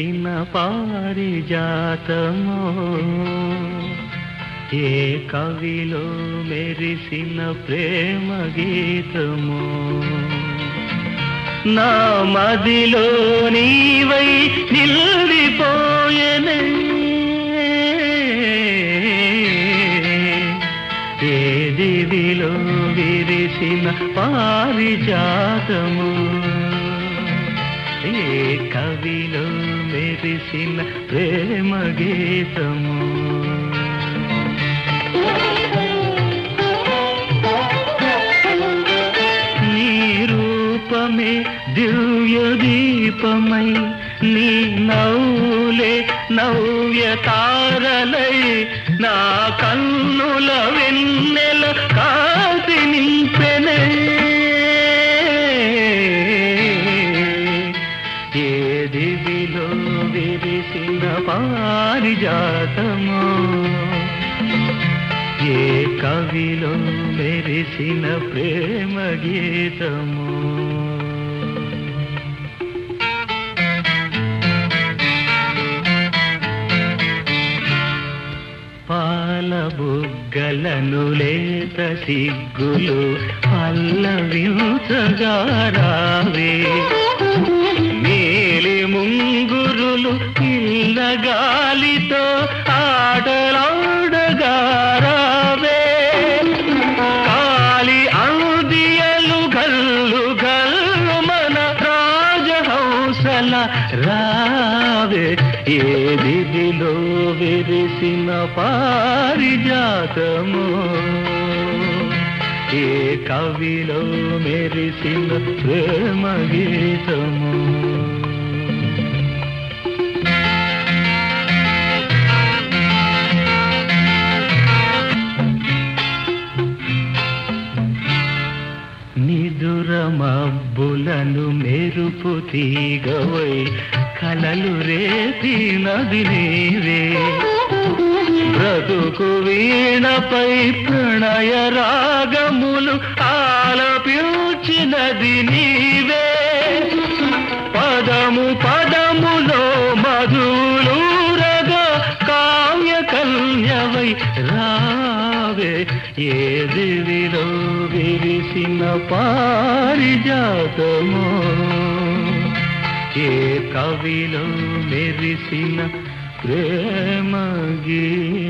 విరిసిన పారిజాతమో ఏ కవిలో మెరిసిన ప్రేమ గీతమో నా మదిలో నీవై నిల్లిపోయనే ఏ దివిలో విరిసిన పారిజాతము ఏ కవిలో మెరిసిన ప్రేమ గీతము నీ రూపమే దివ్య దీపమై నీ నవ్వులే నవ్య తారలై నా కన్నుల వెన్నెల కాసి నింపెనే ఏ దివిలో విరిసిన పారిజాతమో ఏ కవిలో మెరిసిన ప్రేమ గీతము పాల బుగ్గలను లేత సిగ్గులు పల్లవించగారావే నీలి ముంగురులు ఇళ్ళ గాలితో ఆటలాడగారావే కాలి అందియలు గల్లు గల్లు మన రాజహంసల రావే ఏ దిదిలో విరిసిన పారిజాతము ఏ కవిలో మెరిసిన ప్రేమ గీతము నిదుర మబ్బులను మెరుపు తీగవై కలలు రేపినది నీవే బ్రతుకు వీణపై ప్రణయ రాగములు ఆలపించినది నీవే పదము పదములో మధులూరగా కావ్య కన్యవై రావే ఏ దివిలో విరిసిన పారిజాతమో ఏ కవిలో మెరిసిన ప్రేమ గీ